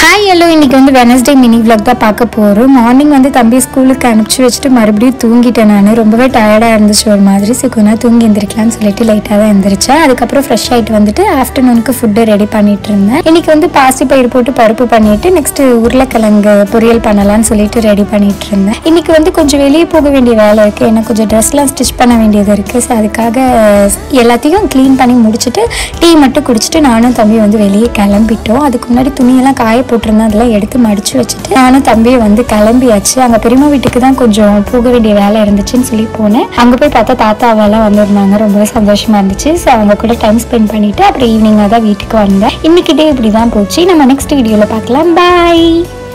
hi hello இன்னைக்கு வந்து Wednesday mini vlog தான் பார்க்க போகிறோம் மார்னிங் வந்து தம்பி ஸ்கூலுக்கு அனுப்பிச்சி வச்சுட்டு மறுபடியும் தூங்கிட்டேன் நான் ரொம்பவே டயர்டாக இருந்துச்சு ஒரு மாதிரி சரி கொஞ்ச நேரம் தூங்கி எந்திரிக்கலாம்னு சொல்லிட்டு லைட்டாக தான் எந்திரிச்சேன் அதுக்கப்புறம் ஃப்ரெஷ் ஆகிட்டு வந்துட்டு ஆஃப்டர்நூனுக்கு ஃபுட்டு ரெடி பண்ணிட்டு இருந்தேன் இன்னைக்கு வந்து பாசி பயிர் போட்டு பருப்பு பண்ணிட்டு நெக்ஸ்ட் உருளைக்கிழங்கு பொரியல் பண்ணலாம்னு சொல்லிட்டு ரெடி பண்ணிட்டு இருந்தேன் இன்னைக்கு வந்து கொஞ்சம் வெளியே போக வேண்டிய வேலை இருக்குது எனக்கு கொஞ்சம் ட்ரெஸ்லாம் ஸ்டிச் பண்ண வேண்டியது இருக்குது ஸோ அதுக்காக எல்லாத்தையும் க்ளீன் பண்ணி முடிச்சுட்டு டீ மட்டும் குடிச்சிட்டு நானும் தம்பி வந்து வெளியே கிளம்பிட்டோம் அதுக்கு முன்னாடி துணியெல்லாம் காய போட்டிருந்தேன் அதெல்லாம் எடுத்து மடிச்சு வச்சுட்டு நானும் தம்பியை வந்து கிளம்பியாச்சு அங்கே பெரியம்மா வீட்டுக்கு தான் கொஞ்சம் போக வேண்டிய வேலை இருந்துச்சுன்னு சொல்லி போனேன் அங்கே போய் பார்த்தா தாத்தா அவெல்லாம் வந்திருந்தாங்க ரொம்பவே சந்தோஷமா இருந்துச்சு ஸோ அவங்க கூட டைம் ஸ்பெண்ட் பண்ணிட்டு அப்புறம் ஈவினிங்காக தான் வீட்டுக்கு வந்தேன் இன்னைக்கு டே இப்படி தான் போச்சு நம்ம நெக்ஸ்ட் வீடியோவில் பார்க்கலாம் பாய்